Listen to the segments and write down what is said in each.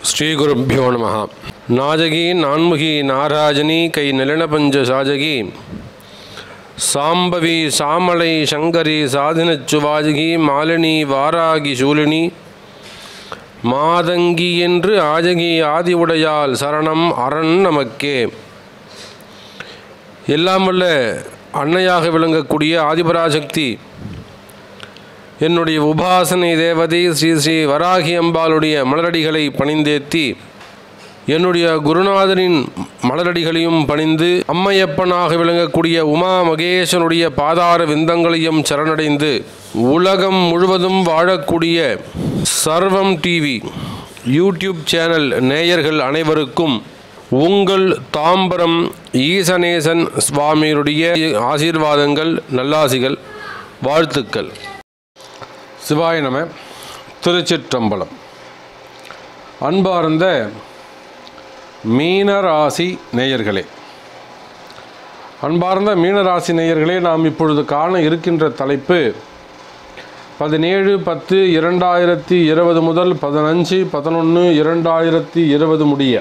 ಶ್ರೀಗುರುಭ್ಯೋ ನಮಃ ನಾಜಗಿ ನಾನ್ಮುಖಿ ನಾರಾಜನಿ ಕೈ ನೆಲನ ಪಂಚ ಸಾಜಗಿ ಸಾಂಬವಿ ಸಾಮಳೈ ಶಂಕರಿ சாதினச்சுவாஜகி மாலினி வாராகி சூலினி மாதங்கி என்று ஆஜகி ஆதி உடையால் சரணம் அரண் நமக்கே எல்லாம் வல்ல அன்னையாக விளங்கக்கூடிய ஆதிபராசக்தி என்னுடைய உபாசனை தேவதை ஸ்ரீ ஸ்ரீ வராகி அம்பாளுடைய மலரடிகளை பணிந்தேத்தி என்னுடைய குருநாதரின் மலரடிகளையும் பணிந்து அம்மையப்பனாக விளங்கக்கூடிய உமா மகேசனுடைய பாதார விந்தங்களையும் சரணடைந்து உலகம் முழுவதும் வாழக்கூடிய சர்வம் டிவி யூடியூப் சேனல் நேயர்கள் அனைவருக்கும் உங்கள் தாம்பரம் ஈசனேசன் சுவாமியுடைய ஆசீர்வாதங்கள் நல்லாசிகள் வாழ்த்துக்கள் சிவாய நம திருச்சிற்றம்பலம் அன்பார்ந்த மீனராசி நேயர்களே அன்பார்ந்த மீனராசி நேயர்களே நாம் இப்பொழுது காண இருக்கின்ற தலைப்பு பதினேழு பத்து இரண்டாயிரத்தி இருபது முதல் பதினஞ்சு பதினொன்று இரண்டாயிரத்தி இருபது முடிய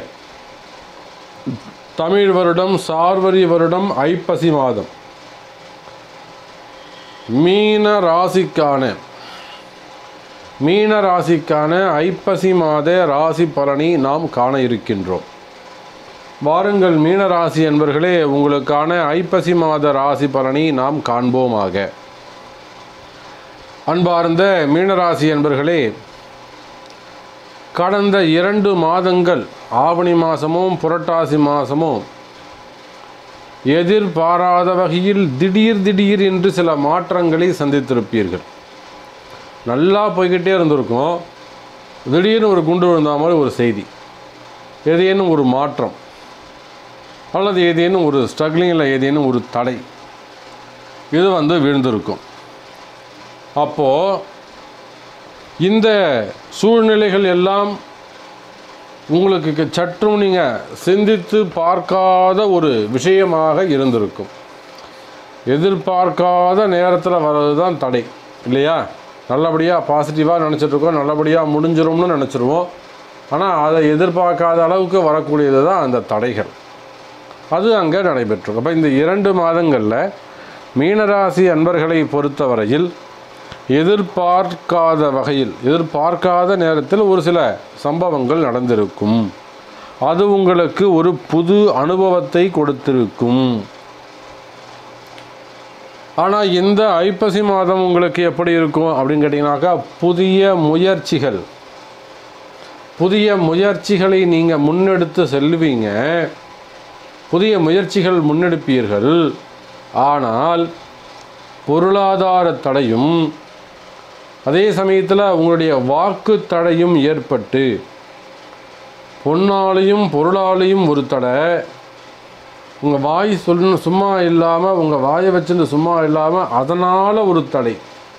தமிழ் வருடம் சார்வரி வருடம் ஐப்பசி மாதம் மீன ராசிக்கான மீன ராசிக்கான ஐப்பசி மாத ராசி பலனை நாம் காண இருக்கின்றோம் வாருங்கள் மீன ராசி என்பர்களே உங்களுக்கான ஐப்பசி மாத ராசி பலனை நாம் காண்போமாக அன்பார்ந்த மீனராசி என்பர்களே கடந்த இரண்டு மாதங்கள் ஆவணி மாதமும் புரட்டாசி மாதமும் எதிர்பாராத வகையில் திடீர் திடீர் என்று சில மாற்றங்களை சந்தித்திருப்பீர்கள் நல்லா போய்கிட்டே இருந்திருக்கும் திடீர்னு ஒரு குண்டு விழுந்தா மாதிரி ஒரு செய்தி ஏதேனும் ஒரு மாற்றம் அல்லது ஏதேனும் ஒரு ஸ்ட்ரகிளிங்கில் ஏதேனும் ஒரு தடை இது வந்து விழுந்திருக்கும் அப்போது இந்த சூழ்நிலைகள் எல்லாம் உங்களுக்கு சற்றும் நீங்கள் சிந்தித்து பார்க்காத ஒரு விஷயமாக இருந்திருக்கும் எதிர்பார்க்காத நேரத்தில் வர்றது தான் தடை இல்லையா நல்லபடியாக பாசிட்டிவாக நினச்சிட்ருக்கோம் நல்லபடியாக முடிஞ்சிரும்னு நினச்சிருவோம் ஆனால் அதை எதிர்பார்க்காத அளவுக்கு வரக்கூடியது தான் அந்த தடைகள் அது அங்கே நடைபெற்றிருக்கும் அப்போ இந்த இரண்டு மாதங்களில் மீனராசி அன்பர்களை பொறுத்தவரையில் எதிர்பார்க்காத வகையில் எதிர்பார்க்காத நேரத்தில் ஒரு சில சம்பவங்கள் நடந்திருக்கும் அது உங்களுக்கு ஒரு புது அனுபவத்தை கொடுத்திருக்கும் ஆனால் இந்த ஐப்பசி மாதம் உங்களுக்கு எப்படி இருக்கும் அப்படின்னு கேட்டிங்கனாக்கா புதிய முயற்சிகள் புதிய முயற்சிகளை நீங்கள் முன்னெடுத்து செல்வீங்க புதிய முயற்சிகள் முன்னெடுப்பீர்கள் ஆனால் பொருளாதார தடையும் அதே சமயத்தில் உங்களுடைய வாக்கு தடையும் ஏற்பட்டு பொன்னாலையும் பொருளாலையும் ஒரு தடை உங்கள் வாய் சொல் சும்மா இல்லாமல் உங்கள் வாயை வச்சுட்டு சும்மா இல்லாமல் அதனால் ஒரு தடை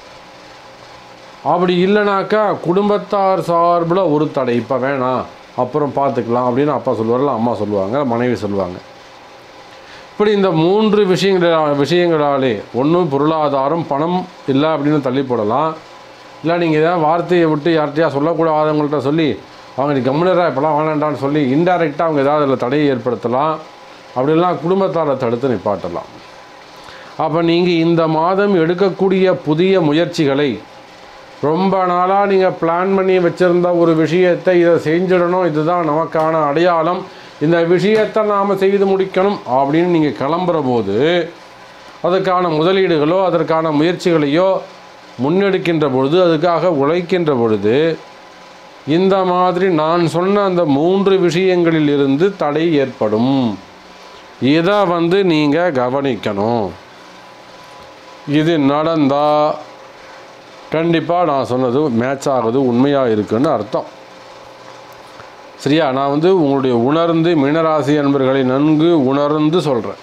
அப்படி இல்லைனாக்கா குடும்பத்தார் சார்பில் ஒரு தடை இப்போ வேணாம் அப்புறம் பார்த்துக்கலாம் அப்படின்னு அப்பா சொல்லுவார்ல அம்மா சொல்லுவாங்க மனைவி சொல்லுவாங்க இப்படி இந்த மூன்று விஷயங்களா விஷயங்களாலே ஒன்று பொருளாதாரம் பணம் இல்லை அப்படின்னு தள்ளி போடலாம் இல்லை நீங்கள் ஏதாவது வார்த்தையை விட்டு யார்கிட்டயா சொல்லக்கூடாதவங்கள்ட்ட சொல்லி அவங்க நீ கம்முனராக இப்போலாம் வேணாண்டான்னு சொல்லி இன்டைரக்டாக அவங்க ஏதாவது அதில் தடையை ஏற்படுத்தலாம் அப்படிலாம் குடும்பத்தாரை தடுத்து நிப்பாட்டலாம் அப்போ நீங்கள் இந்த மாதம் எடுக்கக்கூடிய புதிய முயற்சிகளை ரொம்ப நாளாக நீங்கள் பிளான் பண்ணி வச்சுருந்த ஒரு விஷயத்தை இதை செஞ்சிடணும் இதுதான் நமக்கான அடையாளம் இந்த விஷயத்தை நாம் செய்து முடிக்கணும் அப்படின்னு நீங்கள் கிளம்புற போது அதுக்கான முதலீடுகளோ அதற்கான முயற்சிகளையோ முன்னெடுக்கின்ற பொழுது அதுக்காக உழைக்கின்ற பொழுது இந்த மாதிரி நான் சொன்ன அந்த மூன்று விஷயங்களில் இருந்து தடை ஏற்படும் இதை வந்து நீங்கள் கவனிக்கணும் இது நடந்தால் கண்டிப்பாக நான் சொன்னது மேட்ச் ஆகுது உண்மையாக இருக்குன்னு அர்த்தம் சரியா நான் வந்து உங்களுடைய உணர்ந்து மீனராசி அன்பர்களை நன்கு உணர்ந்து சொல்கிறேன்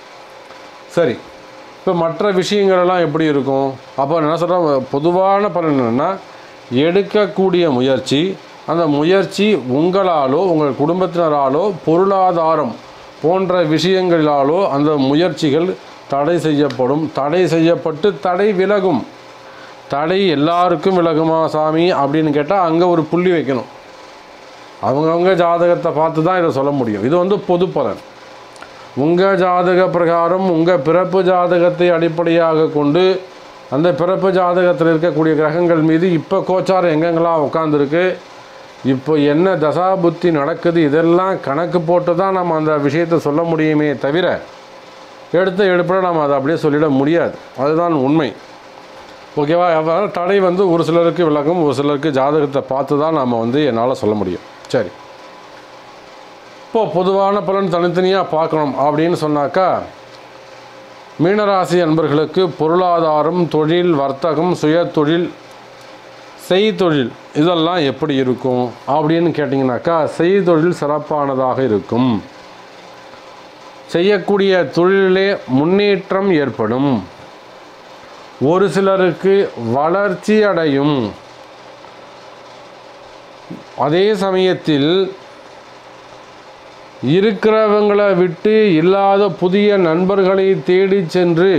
சரி இப்போ மற்ற விஷயங்களெல்லாம் எப்படி இருக்கும் அப்போ என்ன சொல்கிறேன் பொதுவான பலன் என்னென்னா எடுக்கக்கூடிய முயற்சி அந்த முயற்சி உங்களாலோ உங்கள் குடும்பத்தினராலோ பொருளாதாரம் போன்ற விஷயங்களாலோ அந்த முயற்சிகள் தடை செய்யப்படும் தடை செய்யப்பட்டு தடை விலகும் தடை எல்லாருக்கும் விலகுமா சாமி அப்படின்னு கேட்டால் அங்கே ஒரு புள்ளி வைக்கணும் அவங்கவுங்க ஜாதகத்தை பார்த்து தான் இதை சொல்ல முடியும் இது வந்து பொது பலன் உங்கள் ஜாதக பிரகாரம் உங்கள் பிறப்பு ஜாதகத்தை அடிப்படையாக கொண்டு அந்த பிறப்பு ஜாதகத்தில் இருக்கக்கூடிய கிரகங்கள் மீது இப்போ கோச்சாரம் எங்கெங்கெல்லாம் உட்காந்துருக்கு இப்போ என்ன தசா புத்தி நடக்குது இதெல்லாம் கணக்கு போட்டு தான் நம்ம அந்த விஷயத்தை சொல்ல முடியுமே தவிர எடுத்த எடுப்பிட நம்ம அதை அப்படியே சொல்லிட முடியாது அதுதான் உண்மை ஓகேவா அதனால் தடை வந்து ஒரு சிலருக்கு விளக்கும் ஒரு சிலருக்கு ஜாதகத்தை பார்த்து தான் நம்ம வந்து என்னால் சொல்ல முடியும் சரி இப்போ பொதுவான பலன் தனித்தனியாக பார்க்கணும் அப்படின்னு சொன்னாக்கா மீனராசி அன்பர்களுக்கு பொருளாதாரம் தொழில் வர்த்தகம் சுயதொழில் செய்தொழில் இதெல்லாம் எப்படி இருக்கும் அப்படின்னு கேட்டிங்கனாக்கா செய்தொழில் சிறப்பானதாக இருக்கும் செய்யக்கூடிய தொழிலிலே முன்னேற்றம் ஏற்படும் ஒரு சிலருக்கு வளர்ச்சி அடையும் அதே சமயத்தில் இருக்கிறவங்களை விட்டு இல்லாத புதிய நண்பர்களை தேடி சென்று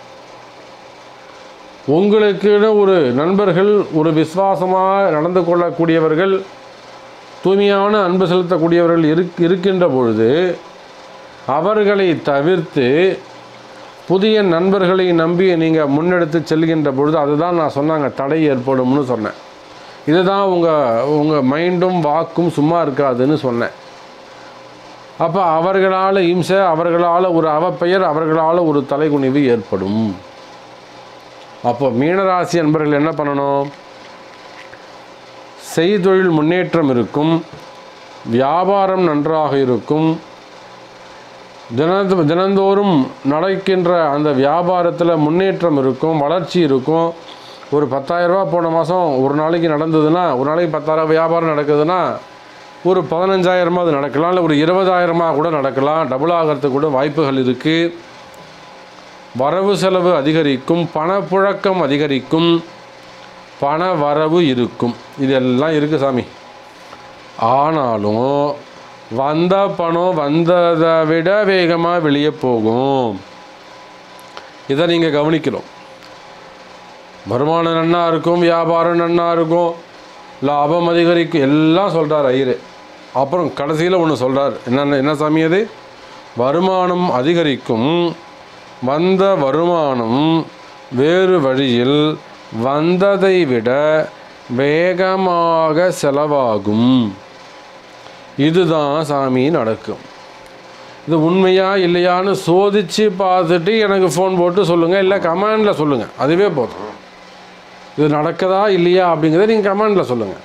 உங்களுக்குன்னு ஒரு நண்பர்கள் ஒரு விசுவாசமாக நடந்து கொள்ளக்கூடியவர்கள் தூய்மையான அன்பு செலுத்தக்கூடியவர்கள் இருக் இருக்கின்ற பொழுது அவர்களை தவிர்த்து புதிய நண்பர்களை நம்பி நீங்கள் முன்னெடுத்து செல்கின்ற பொழுது அதுதான் நான் சொன்னாங்க தடை ஏற்படும்னு சொன்னேன் இதுதான் உங்கள் உங்கள் மைண்டும் வாக்கும் சும்மா இருக்காதுன்னு சொன்னேன் அப்போ அவர்களால் இம்சை அவர்களால் ஒரு அவப்பெயர் அவர்களால் ஒரு தலைகுனிவு ஏற்படும் அப்போ மீனராசி அன்பர்கள் என்ன பண்ணணும் செய்தொழில் முன்னேற்றம் இருக்கும் வியாபாரம் நன்றாக இருக்கும் தினந்து தினந்தோறும் நடக்கின்ற அந்த வியாபாரத்தில் முன்னேற்றம் இருக்கும் வளர்ச்சி இருக்கும் ஒரு 10000 ரூபாய் போன மாதம் ஒரு நாளைக்கு நடந்ததுன்னா ஒரு நாளைக்கு பத்தாயிரம் வியாபாரம் நடக்குதுன்னா ஒரு பதினஞ்சாயிரமாவது நடக்கலாம் இல்லை ஒரு இருபதாயிரமாக கூட நடக்கலாம் டபுள் ஆகிறதுக்கு கூட வாய்ப்புகள் இருக்குது வரவு செலவு அதிகரிக்கும் பணப்புழக்கம் அதிகரிக்கும் பண வரவு இருக்கும் இதெல்லாம் இருக்குது சாமி ஆனாலும் வந்த பணம் வந்ததை விட வேகமாக வெளியே போகும் இதை நீங்கள் கவனிக்கணும் வருமானம் நன்னா இருக்கும் வியாபாரம் நன்னா இருக்கும் லாபம் அதிகரிக்கும் எல்லாம் சொல்கிறார் ஐயரு அப்புறம் கடைசியில் ஒன்று சொல்கிறார் என்னென்ன என்ன சாமி அது வருமானம் அதிகரிக்கும் வந்த வருமானம் வேறு வழியில் வந்ததை விட வேகமாக செலவாகும் இதுதான் சாமி நடக்கும் இது உண்மையா இல்லையான்னு சோதித்து பார்த்துட்டு எனக்கு ஃபோன் போட்டு சொல்லுங்கள் இல்லை கமெண்டில் சொல்லுங்கள் அதுவே போதும் இது நடக்குதா இல்லையா அப்படிங்கிறத நீங்கள் கமெண்டில் சொல்லுங்கள்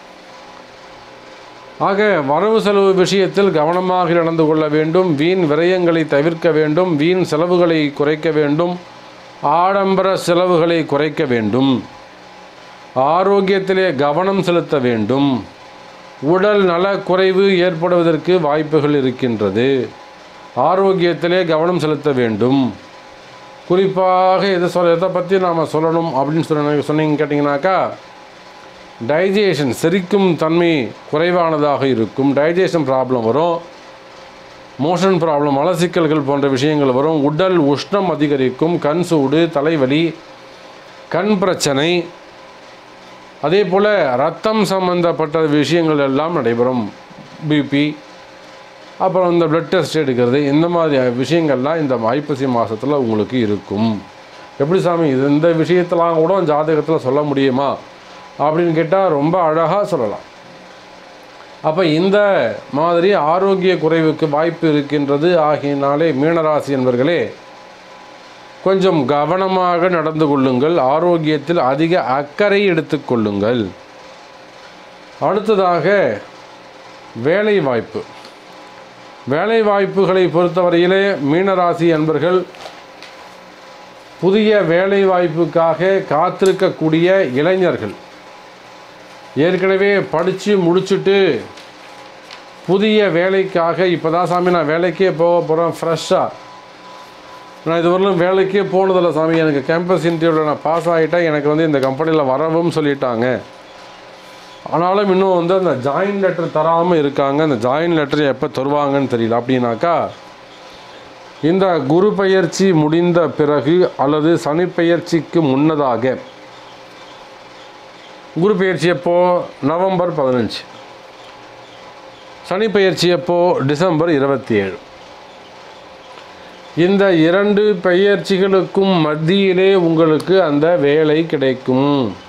ஆக வரவு செலவு விஷயத்தில் கவனமாக நடந்து கொள்ள வேண்டும் வீண் விரயங்களை தவிர்க்க வேண்டும் வீண் செலவுகளை குறைக்க வேண்டும் ஆடம்பர செலவுகளை குறைக்க வேண்டும் ஆரோக்கியத்திலே கவனம் செலுத்த வேண்டும் உடல் நலக்குறைவு ஏற்படுவதற்கு வாய்ப்புகள் இருக்கின்றது ஆரோக்கியத்திலே கவனம் செலுத்த வேண்டும் குறிப்பாக எதை சொல்ல எதை பற்றி நாம் சொல்லணும் அப்படின்னு சொன்ன சொன்னீங்க கேட்டிங்கனாக்கா டைஜஷன் செரிக்கும் தன்மை குறைவானதாக இருக்கும் டைஜஷன் ப்ராப்ளம் வரும் மோஷன் ப்ராப்ளம் மலசிக்கல்கள் போன்ற விஷயங்கள் வரும் உடல் உஷ்ணம் அதிகரிக்கும் கண் சூடு தலைவலி கண் பிரச்சனை அதே போல் ரத்தம் சம்பந்தப்பட்ட விஷயங்கள் எல்லாம் நடைபெறும் பிபி அப்புறம் இந்த பிளட் டெஸ்ட் எடுக்கிறது இந்த மாதிரி விஷயங்கள்லாம் இந்த ஐப்பசி மாதத்தில் உங்களுக்கு இருக்கும் எப்படி சாமி இது இந்த விஷயத்தெல்லாம் கூட ஜாதகத்தில் சொல்ல முடியுமா அப்படின்னு கேட்டால் ரொம்ப அழகாக சொல்லலாம் அப்போ இந்த மாதிரி ஆரோக்கிய குறைவுக்கு வாய்ப்பு இருக்கின்றது ஆகியனாலே மீனராசி என்பர்களே கொஞ்சம் கவனமாக நடந்து கொள்ளுங்கள் ஆரோக்கியத்தில் அதிக அக்கறை எடுத்துக்கொள்ளுங்கள் அடுத்ததாக வேலை வாய்ப்பு வேலை வாய்ப்புகளை பொறுத்தவரையிலே மீனராசி அன்பர்கள் புதிய வேலை வாய்ப்புக்காக காத்திருக்கக்கூடிய இளைஞர்கள் ஏற்கனவே படித்து முடிச்சுட்டு புதிய வேலைக்காக இப்போ தான் சாமி நான் வேலைக்கே போக போகிறேன் ஃப்ரெஷ்ஷாக நான் இதுவரையிலும் வேலைக்கே போனதில்ல சாமி எனக்கு கேம்பஸ் இன்டர்வியூவில் நான் பாஸ் ஆகிட்டேன் எனக்கு வந்து இந்த கம்பெனியில் வரவும் சொல்லிட்டாங்க ஆனாலும் இன்னும் வந்து அந்த ஜாயின் லெட்டர் தராமல் இருக்காங்க அந்த ஜாயின் லெட்டர் எப்போ தருவாங்கன்னு தெரியல அப்படின்னாக்கா இந்த குரு பெயர்ச்சி முடிந்த பிறகு அல்லது சனி பெயர்ச்சிக்கு முன்னதாக குரு பெயர்ச்சி எப்போ நவம்பர் பதினஞ்சு சனி பெயர்ச்சி எப்போ டிசம்பர் இருபத்தி ஏழு இந்த இரண்டு பெயர்ச்சிகளுக்கும் மத்தியிலே உங்களுக்கு அந்த வேலை கிடைக்கும்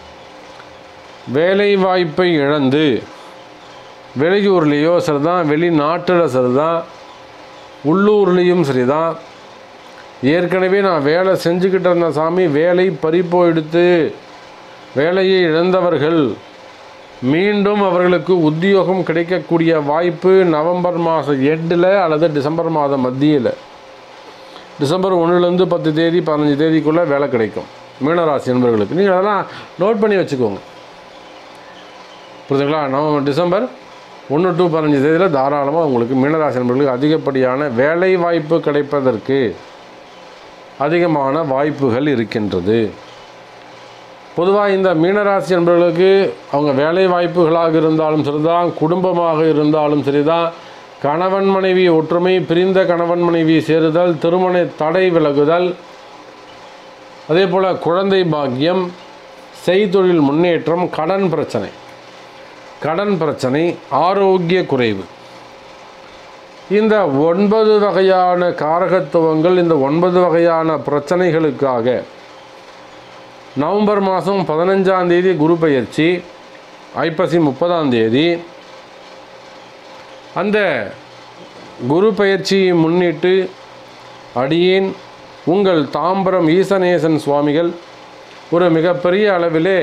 வேலை வாய்ப்பை இழந்து வெளியூர்லேயோ சரிதான் வெளிநாட்டில் சரிதான் உள்ளூர்லேயும் சரிதான் ஏற்கனவே நான் வேலை செஞ்சுக்கிட்டு இருந்த சாமி வேலை பறிப்போயிடுத்து வேலையை இழந்தவர்கள் மீண்டும் அவர்களுக்கு உத்தியோகம் கிடைக்கக்கூடிய வாய்ப்பு நவம்பர் மாதம் எட்டில் அல்லது டிசம்பர் மாதம் மத்தியில் டிசம்பர் ஒன்றுலேருந்து பத்து தேதி பதினஞ்சு தேதிக்குள்ளே வேலை கிடைக்கும் மீனராசி என்பவர்களுக்கு நீங்கள் அதெல்லாம் நோட் பண்ணி வச்சுக்கோங்க புரியுதுங்களா நவம்பர் டிசம்பர் ஒன்று டு பதினஞ்சு தேதியில் தாராளமாக உங்களுக்கு மீனராசி என்பவர்களுக்கு அதிகப்படியான வேலை வாய்ப்பு கிடைப்பதற்கு அதிகமான வாய்ப்புகள் இருக்கின்றது பொதுவாக இந்த மீனராசி என்பவர்களுக்கு அவங்க வேலை வாய்ப்புகளாக இருந்தாலும் சரிதான் குடும்பமாக இருந்தாலும் சரிதான் கணவன் மனைவி ஒற்றுமை பிரிந்த கணவன் மனைவி சேருதல் திருமண தடை விலகுதல் அதே போல் குழந்தை பாக்கியம் செய்தொழில் முன்னேற்றம் கடன் பிரச்சனை கடன் பிரச்சனை ஆரோக்கிய குறைவு இந்த ஒன்பது வகையான காரகத்துவங்கள் இந்த ஒன்பது வகையான பிரச்சனைகளுக்காக நவம்பர் மாதம் பதினஞ்சாம் தேதி குரு பெயர்ச்சி ஐப்பசி முப்பதாம் தேதி அந்த குரு பெயர்ச்சியை முன்னிட்டு அடியேன் உங்கள் தாம்பரம் ஈசனேசன் சுவாமிகள் ஒரு மிகப்பெரிய அளவிலே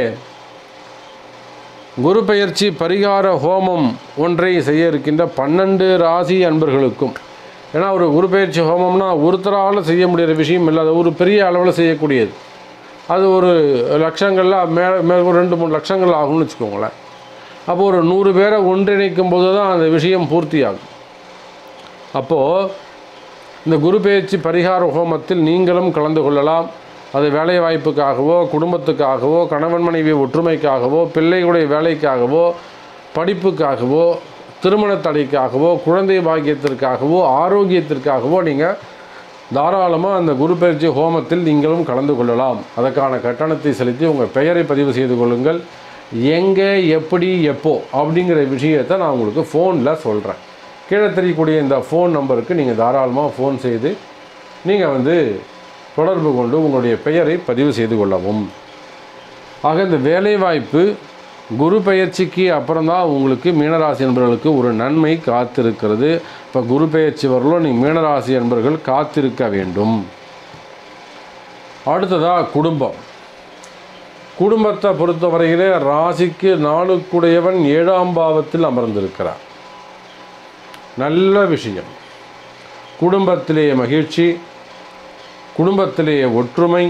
குரு பெயர்ச்சி பரிகார ஹோமம் ஒன்றை செய்ய இருக்கின்ற பன்னெண்டு ராசி அன்பர்களுக்கும் ஏன்னா ஒரு குரு பெயர்ச்சி ஹோமம்னா ஒருத்தரால் செய்ய முடிகிற விஷயம் இல்லை அது ஒரு பெரிய அளவில் செய்யக்கூடியது அது ஒரு லட்சங்களில் மே மே ஒரு ரெண்டு மூணு லட்சங்கள் ஆகும்னு வச்சுக்கோங்களேன் அப்போ ஒரு நூறு பேரை ஒன்றிணைக்கும் போது தான் அந்த விஷயம் பூர்த்தியாகும் அப்போது இந்த குரு பெயர்ச்சி பரிகார ஹோமத்தில் நீங்களும் கலந்து கொள்ளலாம் அது வேலை வாய்ப்புக்காகவோ குடும்பத்துக்காகவோ கணவன் மனைவி ஒற்றுமைக்காகவோ பிள்ளைகளுடைய வேலைக்காகவோ படிப்புக்காகவோ திருமண தடைக்காகவோ குழந்தை பாக்கியத்திற்காகவோ ஆரோக்கியத்திற்காகவோ நீங்கள் தாராளமாக அந்த குரு பயிற்சி ஹோமத்தில் நீங்களும் கலந்து கொள்ளலாம் அதற்கான கட்டணத்தை செலுத்தி உங்கள் பெயரை பதிவு செய்து கொள்ளுங்கள் எங்கே எப்படி எப்போ அப்படிங்கிற விஷயத்தை நான் உங்களுக்கு ஃபோனில் சொல்கிறேன் கீழே தெரியக்கூடிய இந்த ஃபோன் நம்பருக்கு நீங்கள் தாராளமாக ஃபோன் செய்து நீங்கள் வந்து தொடர்பு கொண்டு உங்களுடைய பெயரை பதிவு செய்து கொள்ளவும் ஆக இந்த வேலைவாய்ப்பு குரு பெயர்ச்சிக்கு அப்புறம்தான் உங்களுக்கு மீனராசி என்பவர்களுக்கு ஒரு நன்மை காத்திருக்கிறது இப்போ குரு பெயர்ச்சி வரலும் நீங்கள் மீனராசி என்பவர்கள் காத்திருக்க வேண்டும் அடுத்ததாக குடும்பம் குடும்பத்தை பொறுத்தவரையிலே ராசிக்கு நாளுக்குடையவன் ஏழாம் பாவத்தில் அமர்ந்திருக்கிறார் நல்ல விஷயம் குடும்பத்திலே மகிழ்ச்சி குடும்பத்திலே ஒற்றுமை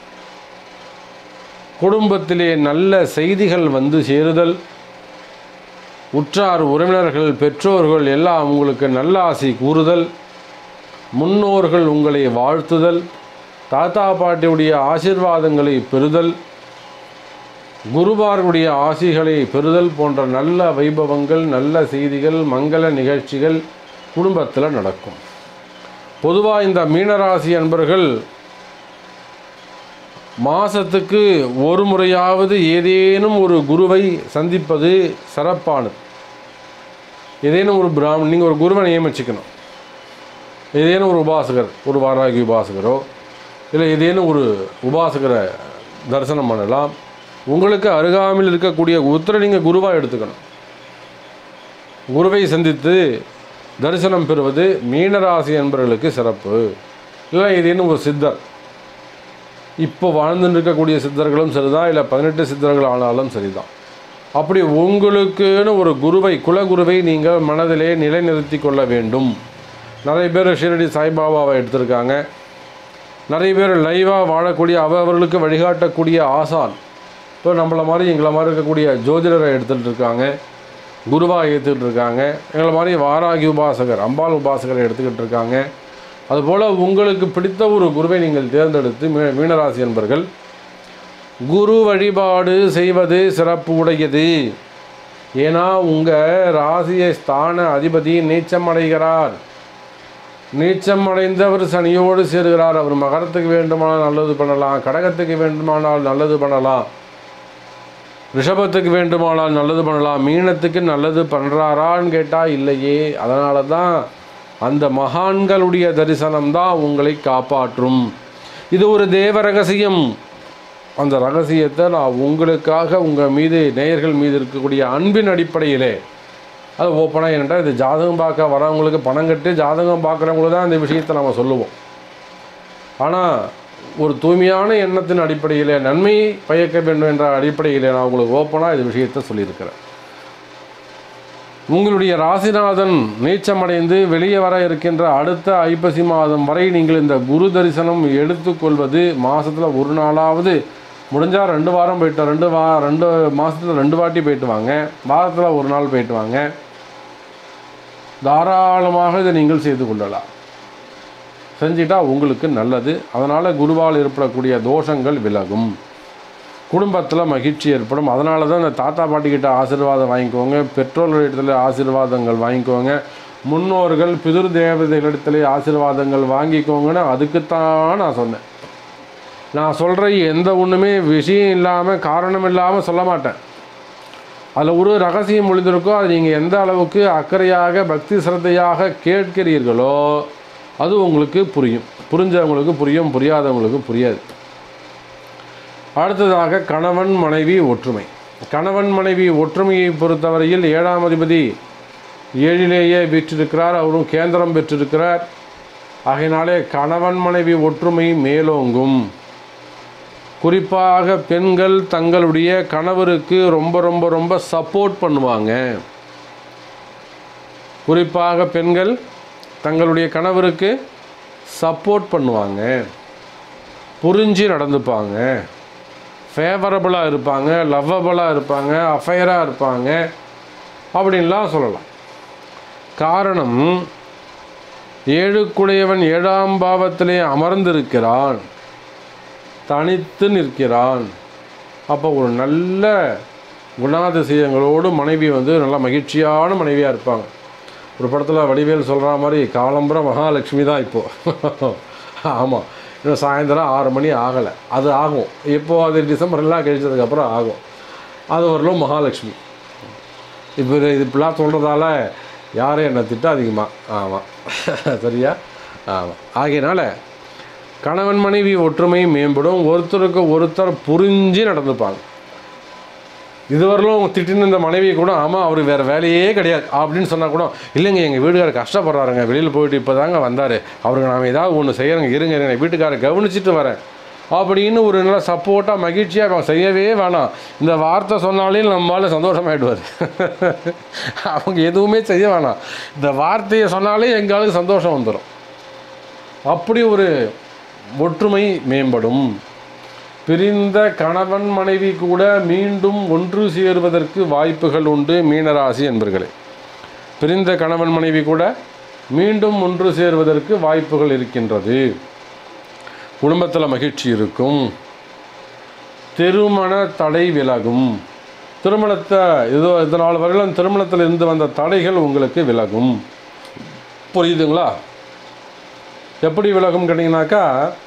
குடும்பத்திலே நல்ல செய்திகள் வந்து சேருதல் உற்றார் உறவினர்கள் பெற்றோர்கள் எல்லாம் உங்களுக்கு நல்ல ஆசை கூறுதல் முன்னோர்கள் உங்களை வாழ்த்துதல் தாத்தா பாட்டியுடைய ஆசீர்வாதங்களை பெறுதல் குருவார்களுடைய ஆசிகளை பெறுதல் போன்ற நல்ல வைபவங்கள் நல்ல செய்திகள் மங்கள நிகழ்ச்சிகள் குடும்பத்தில் நடக்கும் பொதுவாக இந்த மீனராசி அன்பர்கள் மாதத்துக்கு ஒரு முறையாவது ஏதேனும் ஒரு குருவை சந்திப்பது சிறப்பானது ஏதேனும் ஒரு பிராமணன் நீங்கள் ஒரு குருவை நியமிச்சுக்கணும் ஏதேனும் ஒரு உபாசகர் ஒரு வாராகி உபாசகரோ இல்லை ஏதேனும் ஒரு உபாசகரை தரிசனம் பண்ணலாம் உங்களுக்கு அருகாமையில் இருக்கக்கூடிய ஒருத்தரை நீங்கள் குருவாக எடுத்துக்கணும் குருவை சந்தித்து தரிசனம் பெறுவது மீனராசி என்பவர்களுக்கு சிறப்பு இல்லை ஏதேனும் ஒரு சித்தர் இப்போ வாழ்ந்துட்டு இருக்கக்கூடிய சித்தர்களும் சரிதான் இல்லை பதினெட்டு சித்தர்கள் ஆனாலும் சரிதான் அப்படி உங்களுக்குன்னு ஒரு குருவை குலகுருவை நீங்கள் மனதிலே நிலைநிறுத்தி கொள்ள வேண்டும் நிறைய பேர் ஷிரடி சாய்பாபாவை எடுத்திருக்காங்க நிறைய பேர் லைவாக வாழக்கூடிய அவ அவர்களுக்கு வழிகாட்டக்கூடிய ஆசான் இப்போ நம்மளை மாதிரி எங்களை மாதிரி இருக்கக்கூடிய ஜோதிடரை எடுத்துகிட்டு இருக்காங்க குருவாக ஏற்றுக்கிட்டு இருக்காங்க எங்களை மாதிரி வாராகி உபாசகர் அம்பாள் உபாசகரை எடுத்துக்கிட்டு இருக்காங்க அதுபோல் உங்களுக்கு பிடித்த ஒரு குருவை நீங்கள் தேர்ந்தெடுத்து மீ மீனராசி என்பர்கள் குரு வழிபாடு செய்வது சிறப்பு உடையது ஏன்னா உங்கள் ராசியை ஸ்தான அதிபதி நீச்சம் அடைகிறார் நீச்சம் அடைந்தவர் சனியோடு சேருகிறார் அவர் மகரத்துக்கு வேண்டுமானால் நல்லது பண்ணலாம் கடகத்துக்கு வேண்டுமானால் நல்லது பண்ணலாம் ரிஷபத்துக்கு வேண்டுமானால் நல்லது பண்ணலாம் மீனத்துக்கு நல்லது பண்ணுறாரான்னு கேட்டால் இல்லையே அதனால தான் அந்த மகான்களுடைய தரிசனம் தான் உங்களை காப்பாற்றும் இது ஒரு தேவ ரகசியம் அந்த ரகசியத்தை நான் உங்களுக்காக உங்கள் மீது நேயர்கள் மீது இருக்கக்கூடிய அன்பின் அடிப்படையிலே அது ஓப்பனாக என்னட்டா இது ஜாதகம் பார்க்க வரவங்களுக்கு பணம் கட்டி ஜாதகம் பார்க்குறவங்களுக்கு தான் இந்த விஷயத்தை நம்ம சொல்லுவோம் ஆனால் ஒரு தூய்மையான எண்ணத்தின் அடிப்படையில் நன்மை பயக்க வேண்டும் என்ற அடிப்படையில் நான் உங்களுக்கு ஓப்பனாக இது விஷயத்தை சொல்லியிருக்கிறேன் உங்களுடைய ராசிநாதன் நீச்சமடைந்து வெளியே வர இருக்கின்ற அடுத்த ஐப்பசி மாதம் வரை நீங்கள் இந்த குரு தரிசனம் எடுத்துக்கொள்வது மாதத்தில் ஒரு நாளாவது முடிஞ்சால் ரெண்டு வாரம் போயிட்டு ரெண்டு வா ரெண்டு மாதத்தில் ரெண்டு வாட்டி போயிட்டு வாங்க வாரத்தில் ஒரு நாள் போயிட்டு வாங்க தாராளமாக இதை நீங்கள் செய்து கொள்ளலாம் செஞ்சிட்டா உங்களுக்கு நல்லது அதனால் குருவால் ஏற்படக்கூடிய தோஷங்கள் விலகும் குடும்பத்தில் மகிழ்ச்சி ஏற்படும் அதனால தான் இந்த தாத்தா பாட்டிக்கிட்ட ஆசீர்வாதம் வாங்கிக்கோங்க பெற்றோர்களிடத்துல ஆசீர்வாதங்கள் வாங்கிக்கோங்க முன்னோர்கள் பிதுர் தேவதைகளிடத்துல ஆசீர்வாதங்கள் வாங்கிக்கோங்கன்னு அதுக்குத்தான் நான் சொன்னேன் நான் சொல்கிற எந்த ஒன்றுமே விஷயம் இல்லாமல் காரணம் இல்லாமல் சொல்ல மாட்டேன் அதில் ஒரு ரகசியம் ஒளிந்திருக்கோ அது நீங்கள் எந்த அளவுக்கு அக்கறையாக பக்தி சிரத்தையாக கேட்கிறீர்களோ அது உங்களுக்கு புரியும் புரிஞ்சவங்களுக்கு புரியும் புரியாதவங்களுக்கு புரியாது அடுத்ததாக கணவன் மனைவி ஒற்றுமை கணவன் மனைவி ஒற்றுமையை பொறுத்தவரையில் ஏழாம் அதிபதி ஏழிலேயே வீற்றிருக்கிறார் அவரும் கேந்திரம் பெற்றிருக்கிறார் ஆகையினாலே கணவன் மனைவி ஒற்றுமை மேலோங்கும் குறிப்பாக பெண்கள் தங்களுடைய கணவருக்கு ரொம்ப ரொம்ப ரொம்ப சப்போர்ட் பண்ணுவாங்க குறிப்பாக பெண்கள் தங்களுடைய கணவருக்கு சப்போர்ட் பண்ணுவாங்க புரிஞ்சு நடந்துப்பாங்க ஃபேவரபுளாக இருப்பாங்க லவ்வபுளாக இருப்பாங்க அஃபையராக இருப்பாங்க அப்படின்லாம் சொல்லலாம் காரணம் ஏழுக்குடையவன் ஏழாம் பாவத்திலே அமர்ந்திருக்கிறான் தனித்து நிற்கிறான் அப்போ ஒரு நல்ல குணாதிசயங்களோடு மனைவி வந்து நல்ல மகிழ்ச்சியான மனைவியாக இருப்பாங்க ஒரு படத்தில் வடிவேல் சொல்கிற மாதிரி காலம்புற மகாலட்சுமி தான் இப்போது ஆமாம் இன்னும் சாயந்தரம் ஆறு மணி ஆகலை அது ஆகும் இப்போ அது டிசம்பர்லாம் கழிச்சதுக்கப்புறம் ஆகும் அது வரலும் மகாலட்சுமி இப்போ இது இது இப்படிலாம் சொல்கிறதால யாரும் என்னை திட்ட அதிகமாக ஆமாம் சரியா ஆமாம் ஆகையினால கணவன் மனைவி ஒற்றுமை மேம்படும் ஒருத்தருக்கு ஒருத்தர் புரிஞ்சு நடந்துப்பாங்க இதுவரையிலும் அவங்க திட்டின இந்த மனைவி கூட ஆமாம் அவர் வேறு வேலையே கிடையாது அப்படின்னு சொன்னால் கூட இல்லைங்க எங்கள் வீட்டுக்காரர் கஷ்டப்படுறாருங்க வெளியில் போயிட்டு இப்போ தாங்க வந்தார் அவருக்கு நாம் ஏதாவது ஒன்று செய்யறேங்க இருங்க இருங்க வீட்டுக்காரர் கவனிச்சிட்டு வரேன் அப்படின்னு ஒரு நல்ல சப்போர்ட்டாக மகிழ்ச்சியாக அவன் செய்யவே வேணாம் இந்த வார்த்தை சொன்னாலே நம்மளால சந்தோஷமாயிடுவார் அவங்க எதுவுமே செய்ய வேணாம் இந்த வார்த்தையை சொன்னாலே எங்களுக்கு சந்தோஷம் வந்துடும் அப்படி ஒரு ஒற்றுமை மேம்படும் பிரிந்த கணவன் மனைவி கூட மீண்டும் ஒன்று சேருவதற்கு வாய்ப்புகள் உண்டு மீனராசி என்பர்களே பிரிந்த கணவன் மனைவி கூட மீண்டும் ஒன்று சேருவதற்கு வாய்ப்புகள் இருக்கின்றது குடும்பத்தில் மகிழ்ச்சி இருக்கும் திருமண தடை விலகும் திருமணத்தை இதோ இதனால் வரையிலும் திருமணத்தில் இருந்து வந்த தடைகள் உங்களுக்கு விலகும் புரியுதுங்களா எப்படி விலகும் கேட்டிங்கனாக்கா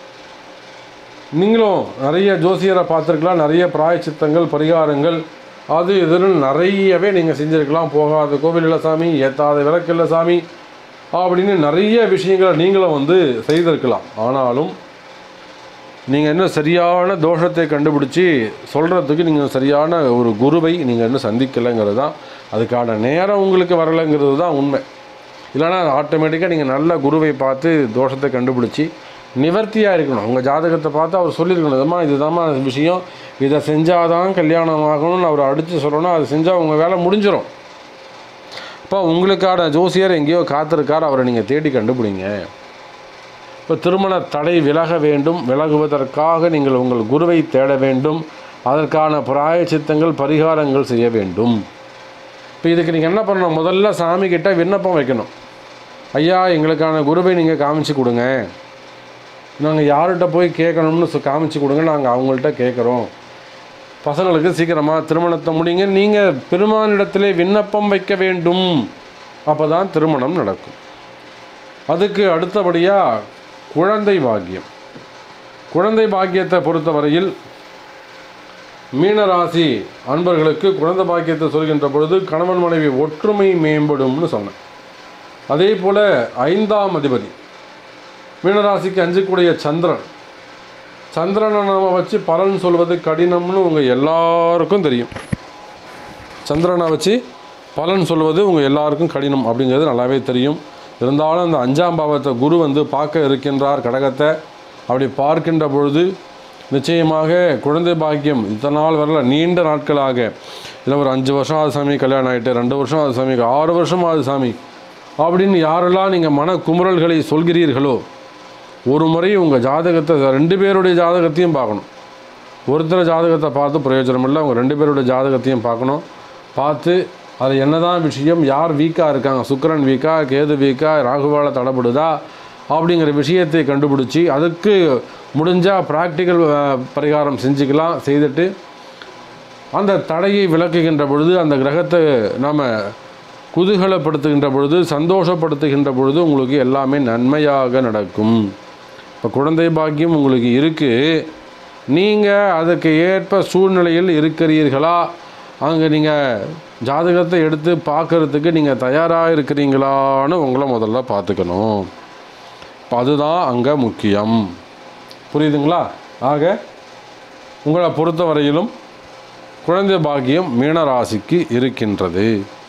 நீங்களும் நிறைய ஜோசியரை பார்த்துருக்கலாம் நிறைய பிராயச்சித்தங்கள் பரிகாரங்கள் அது இதுன்னு நிறையவே நீங்கள் செஞ்சுருக்கலாம் போகாத கோவில் இல்லை சாமி ஏத்தாத விளக்கு இல்லை சாமி அப்படின்னு நிறைய விஷயங்களை நீங்களும் வந்து செய்திருக்கலாம் ஆனாலும் நீங்கள் இன்னும் சரியான தோஷத்தை கண்டுபிடிச்சி சொல்கிறதுக்கு நீங்கள் சரியான ஒரு குருவை நீங்கள் இன்னும் சந்திக்கலைங்கிறது தான் அதுக்கான நேரம் உங்களுக்கு வரலைங்கிறது தான் உண்மை இல்லைன்னா ஆட்டோமேட்டிக்காக நீங்கள் நல்ல குருவை பார்த்து தோஷத்தை கண்டுபிடிச்சி நிவர்த்தியாக இருக்கணும் உங்கள் ஜாதகத்தை பார்த்து அவர் சொல்லியிருக்கணும் இதுமா இதுதாம்மா விஷயம் இதை செஞ்சாதான் கல்யாணம் ஆகணும்னு அவர் அடித்து சொல்லணும் அது செஞ்சால் உங்கள் வேலை முடிஞ்சிடும் இப்போ உங்களுக்கான ஜோசியர் எங்கேயோ காத்திருக்கார் அவரை நீங்கள் தேடி கண்டுபிடிங்க இப்போ திருமண தடை விலக வேண்டும் விலகுவதற்காக நீங்கள் உங்கள் குருவை தேட வேண்டும் அதற்கான பிராயச்சித்தங்கள் பரிகாரங்கள் செய்ய வேண்டும் இப்போ இதுக்கு நீங்கள் என்ன பண்ணணும் முதல்ல சாமி கிட்ட விண்ணப்பம் வைக்கணும் ஐயா எங்களுக்கான குருவை நீங்கள் காமிச்சு கொடுங்க நாங்கள் யார்கிட்ட போய் கேட்கணும்னு சொ- காமிச்சு கொடுங்க நாங்கள் அவங்கள்ட்ட கேட்குறோம் பசங்களுக்கு சீக்கிரமாக திருமணத்தை முடிங்க நீங்கள் பெருமானிடத்திலே விண்ணப்பம் வைக்க வேண்டும் அப்போ தான் திருமணம் நடக்கும் அதுக்கு அடுத்தபடியாக குழந்தை பாக்கியம் குழந்தை பாக்கியத்தை பொறுத்தவரையில் மீனராசி அன்பர்களுக்கு குழந்தை பாக்கியத்தை சொல்கின்ற பொழுது கணவன் மனைவி ஒற்றுமை மேம்படும்னு சொன்னேன் அதே போல் ஐந்தாம் அதிபதி மீனராசிக்கு அஞ்சுக்கூடிய சந்திரன் சந்திரனை நாம வச்சு பலன் சொல்வது கடினம்னு உங்கள் எல்லாருக்கும் தெரியும் சந்திரனை வச்சு பலன் சொல்வது உங்கள் எல்லாருக்கும் கடினம் அப்படிங்கிறது நல்லாவே தெரியும் இருந்தாலும் அந்த அஞ்சாம் பாவத்தை குரு வந்து பார்க்க இருக்கின்றார் கடகத்தை அப்படி பார்க்கின்ற பொழுது நிச்சயமாக குழந்தை பாக்கியம் இத்தனை நாள் வரல நீண்ட நாட்களாக இல்லை ஒரு அஞ்சு வருஷம் ஆகுது சாமி கல்யாணம் ஆகிட்டு ரெண்டு வருஷம் ஆகுது சாமி ஆறு வருஷம் ஆகுது சாமி அப்படின்னு யாரெல்லாம் நீங்கள் மன குமுறல்களை சொல்கிறீர்களோ ஒரு முறை உங்கள் ஜாதகத்தை ரெண்டு பேருடைய ஜாதகத்தையும் பார்க்கணும் ஒருத்தர் ஜாதகத்தை பார்த்து பிரயோஜனம் இல்லை அவங்க ரெண்டு பேருடைய ஜாதகத்தையும் பார்க்கணும் பார்த்து அது என்னதான் விஷயம் யார் வீக்காக இருக்காங்க சுக்கிரன் வீக்கா கேது வீக்கா ராகுவால தடப்படுதா அப்படிங்கிற விஷயத்தை கண்டுபிடிச்சி அதுக்கு முடிஞ்சால் ப்ராக்டிக்கல் பரிகாரம் செஞ்சுக்கலாம் செய்துட்டு அந்த தடையை விளக்குகின்ற பொழுது அந்த கிரகத்தை நாம் குதூகலப்படுத்துகின்ற பொழுது சந்தோஷப்படுத்துகின்ற பொழுது உங்களுக்கு எல்லாமே நன்மையாக நடக்கும் இப்போ குழந்தை பாக்கியம் உங்களுக்கு இருக்குது நீங்கள் அதுக்கு ஏற்ப சூழ்நிலையில் இருக்கிறீர்களா அங்கே நீங்கள் ஜாதகத்தை எடுத்து பார்க்கறதுக்கு நீங்கள் தயாராக இருக்கிறீங்களான்னு உங்களை முதல்ல பார்த்துக்கணும் இப்போ அதுதான் அங்கே முக்கியம் புரியுதுங்களா ஆக உங்களை பொறுத்தவரையிலும் குழந்தை பாக்கியம் மீனராசிக்கு இருக்கின்றது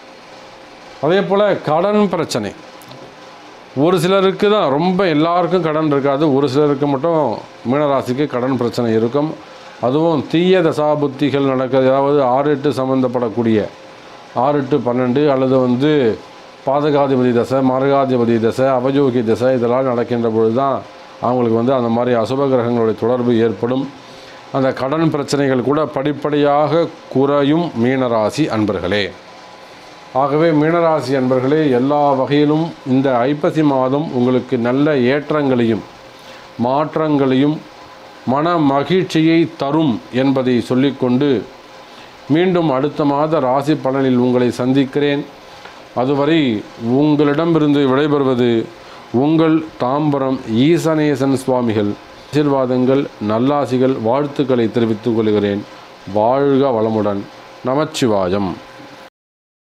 அதே போல் கடன் பிரச்சனை ஒரு சிலருக்கு தான் ரொம்ப எல்லாருக்கும் கடன் இருக்காது ஒரு சிலருக்கு மட்டும் மீனராசிக்கு கடன் பிரச்சனை இருக்கும் அதுவும் தீய தசாபுத்திகள் நடக்கிறது அதாவது ஆறு எட்டு சம்மந்தப்படக்கூடிய ஆறு எட்டு பன்னெண்டு அல்லது வந்து பாதகாதிபதி தசை மரகாதிபதி தசை அவயோகி தசை இதெல்லாம் நடக்கின்ற பொழுது தான் அவங்களுக்கு வந்து அந்த மாதிரி அசுப கிரகங்களுடைய தொடர்பு ஏற்படும் அந்த கடன் பிரச்சனைகள் கூட படிப்படியாக குறையும் மீனராசி அன்பர்களே ஆகவே மீனராசி அன்பர்களே எல்லா வகையிலும் இந்த ஐப்பசி மாதம் உங்களுக்கு நல்ல ஏற்றங்களையும் மாற்றங்களையும் மன மகிழ்ச்சியை தரும் என்பதை சொல்லிக்கொண்டு மீண்டும் அடுத்த மாத ராசி பலனில் உங்களை சந்திக்கிறேன் அதுவரை உங்களிடமிருந்து விடைபெறுவது உங்கள் தாம்பரம் ஈசனேசன் சுவாமிகள் ஆசீர்வாதங்கள் நல்லாசிகள் வாழ்த்துக்களை தெரிவித்துக் கொள்கிறேன் வாழ்க வளமுடன் நமச்சிவாயம்